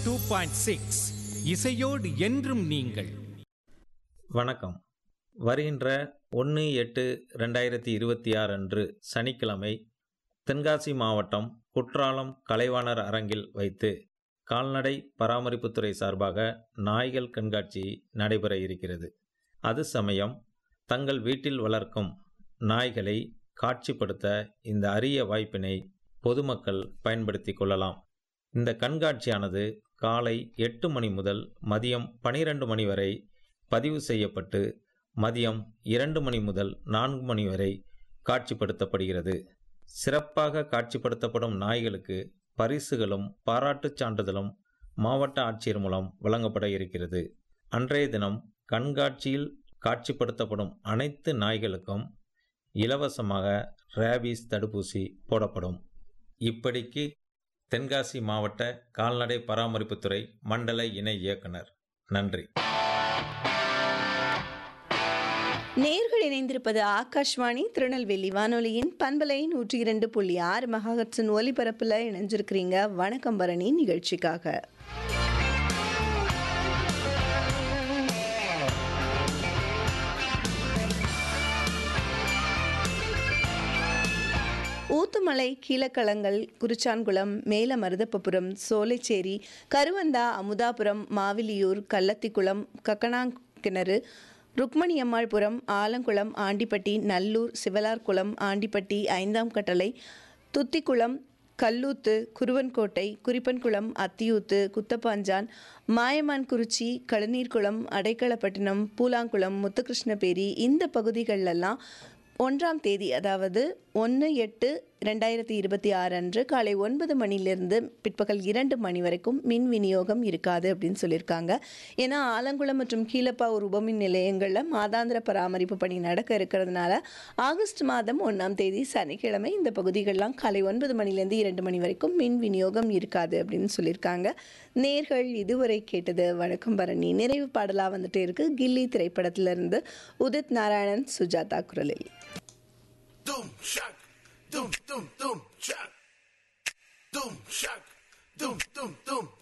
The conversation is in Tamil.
டூ பாயிண்ட் சிக்ஸ் இசையோடு என்றும் நீங்கள் வணக்கம் வருகின்ற ஒன்று எட்டு ரெண்டாயிரத்தி இருபத்தி ஆறு அன்று சனிக்கிழமை தென்காசி மாவட்டம் குற்றாலம் கலைவாணர் அரங்கில் வைத்து கால்நடை பராமரிப்புத்துறை சார்பாக நாய்கள் கண்காட்சி நடைபெற இருக்கிறது அது சமயம் தங்கள் வீட்டில் வளர்க்கும் நாய்களை காட்சிப்படுத்த இந்த அரிய வாய்ப்பினை பொதுமக்கள் பயன்படுத்தி கொள்ளலாம் இந்த கண்காட்சியானது காலை எட்டு மணி முதல் மதியம் பனிரெண்டு மணி வரை பதிவு செய்யப்பட்டு மதியம் இரண்டு மணி முதல் நான்கு மணி வரை காட்சிப்படுத்தப்படுகிறது சிறப்பாக காட்சிப்படுத்தப்படும் நாய்களுக்கு பரிசுகளும் பாராட்டுச் சான்றிதழும் மாவட்ட ஆட்சியர் மூலம் வழங்கப்பட இருக்கிறது அன்றைய தினம் கண்காட்சியில் காட்சிப்படுத்தப்படும் அனைத்து நாய்களுக்கும் இலவசமாக ரேபீஸ் தடுப்பூசி போடப்படும் இப்படிக்கு தென்காசி மாவட்ட கால்நடை பராமரிப்புத்துறை மண்டல இணை இயக்குனர் நன்றி நேர்கள் இணைந்திருப்பது ஆகாஷ்வாணி திருநெல்வேலி வானொலியின் பண்பலை நூற்றி இரண்டு புள்ளி ஆறு மகாகட்சன் ஒலிபரப்பில் இணைஞ்சிருக்கிறீங்க வணக்கம் பரணி நிகழ்ச்சிக்காக ஊத்துமலை கீழக்களங்கள் குறிச்சான்குளம் மேலமருதப்பபுரம் சோலைச்சேரி கருவந்தா அமுதாபுரம் மாவிலியூர் கள்ளத்திக்குளம் கக்கனாங்கிணறு ருக்மணியம்மாள்புரம் ஆலங்குளம் ஆண்டிப்பட்டி நல்லூர் சிவலார்குளம் ஆண்டிப்பட்டி ஐந்தாம் கட்டளை துத்திக்குளம் கல்லூத்து குருவன்கோட்டை குறிப்பன்குளம் அத்தியூத்து குத்தப்பாஞ்சான் மாயமான்குறிச்சி கழுநீர்குளம் அடைக்கலப்பட்டினம் பூலாங்குளம் முத்துகிருஷ்ணபேரி இந்த பகுதிகளெல்லாம் ஒன்றாம் தேதி அதாவது ஒன்று எட்டு ரெண்டாயிரத்தி இருபத்தி ஆறு அன்று காலை ஒன்பது மணிலிருந்து பிற்பகல் இரண்டு மணி வரைக்கும் மின் விநியோகம் இருக்காது அப்படின்னு சொல்லியிருக்காங்க ஏன்னா ஆலங்குளம் மற்றும் கீழப்பாவூர் உபமின் நிலையங்களில் மாதாந்திர பராமரிப்பு பணி நடக்க இருக்கிறதுனால ஆகஸ்ட் மாதம் ஒன்றாம் தேதி சனிக்கிழமை இந்த பகுதிகளெலாம் காலை ஒன்பது மணிலேருந்து இரண்டு மணி வரைக்கும் மின் விநியோகம் இருக்காது அப்படின்னு சொல்லியிருக்காங்க நேர்கள் இதுவரை கேட்டது வணக்கம் பரணி நிறைவு பாடலாக வந்துட்டு இருக்கு கில்லி திரைப்படத்திலிருந்து உதித் நாராயணன் சுஜாதா குரலில் Doom shock, doom doom doom shock, doom shock, doom doom doom